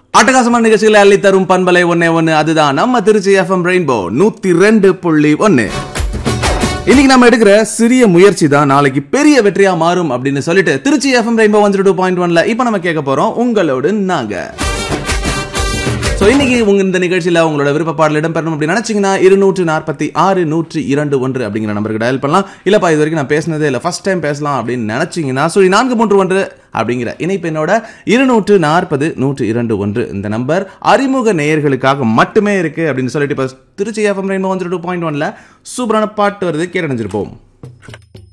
அட்டகாசமான நிகழ்ச்சிகளை அள்ளி தரும் பண்பலை ஒன்னே ஒன்னு அதுதான் நம்ம திருச்சி எஃப்எம் ரெயின்போ நூத்தி ரெண்டு புள்ளி ஒன்னு இன்னைக்கு நம்ம எடுக்கிற சிறிய முயற்சி தான் நாளைக்கு பெரிய வெற்றியா மாறும் அப்படின்னு சொல்லிட்டு Tiruchi FM Rainbow one two point ஒன்ல இப்போ நம்ம கேட்க போறோம் உங்களோடு நாங்க சோ இன்னைக்கு உங்க இந்த நிகழ்ச்சியில உங்களோட விருப்ப பாடல் இடம்பெறணும் அப்படின்னு நினைச்சீங்கன்னா இருநூற்று நாற்பத்தி ஆறு நூற்றி இரண்டு ஒன்று அப்படிங்கிற நம்பருக்கு டயல் பண்ணலாம் இல்லப்பா இது வரைக்கும் நான் பேசினதே இல்லை ஃபர்ஸ்ட் டைம் பேசலாம் அப்படின்னு நினைச்சீங்கன்னா சொல்லி நான்கு மூன்று ஒன்று அப்படிங்கிற இணைப்பெண்ணோட இருநூற்று நாற்பது நூற்று இரண்டு ஒன்று இந்த நம்பர் அறிமுக நேயர்களுக்காக மட்டுமே இருக்கு அப்படின்னு சொல்லிட்டு இப்போ Tiruchi FM Rainbow one two point ஒன்ல சூப்பரான பாட்டு வருது கேட்டணிஞ்சிருப்போம்